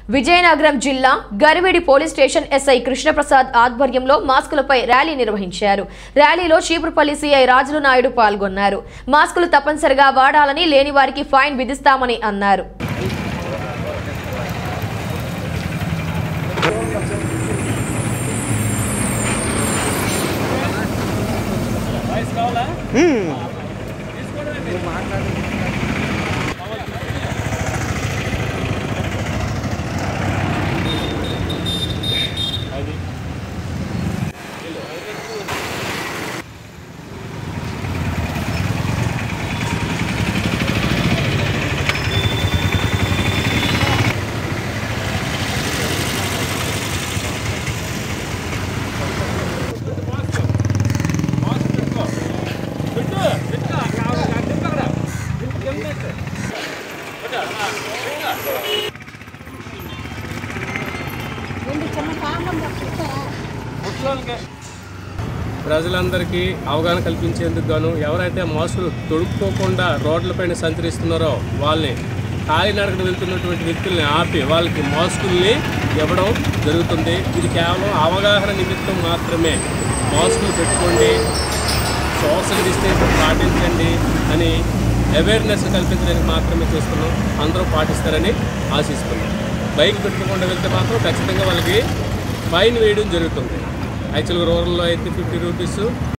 విజయనగరం జిల్లా Garividi police station SI Krishnaprasad ఆధ్వర్యంలో మాస్కులపై ర్యాలీ నిర్వహించారు ర్యాలీలో చీపురుపల్లి సిఐ రాజులు నాయుడు పాల్గొన్నారు మాస్కులు తప్పనిసరిగా వాడాలని లేని వారికి ఫైన్ విధిస్తామని అన్నారు ప్రజలందరికీ అవగాహన కల్పించేందుకు గాను ఎవరైతే మాస్కులు తొడుక్కోకుండా రోడ్లపైన సంచరిస్తున్నారో వాళ్ళని కాలినడకన వెళ్తున్నటువంటి వ్యక్తుల్ని ఆపి వాళ్ళకి మాస్కుల్ని ఇవ్వడం జరుగుతుంది ఇది కేవలం అవగాహన నిమిత్తం మాత్రమే మాస్కులు పెట్టుకోండి సోషల్ డిస్టెన్స్ పాటించండి అని అవేర్నెస్ కల్పించడానికి మాత్రమే చూస్తున్నాం అందరూ పాటిస్తారని ఆశిస్తున్నాం బైక్ పెట్టుకోకుండా వెళ్తే మాత్రం ఖచ్చితంగా వాళ్ళకి ఫైన్ వేయడం జరుగుతుంది యాక్చువల్గా రూరల్లో అయితే ఫిఫ్టీ రూపీస్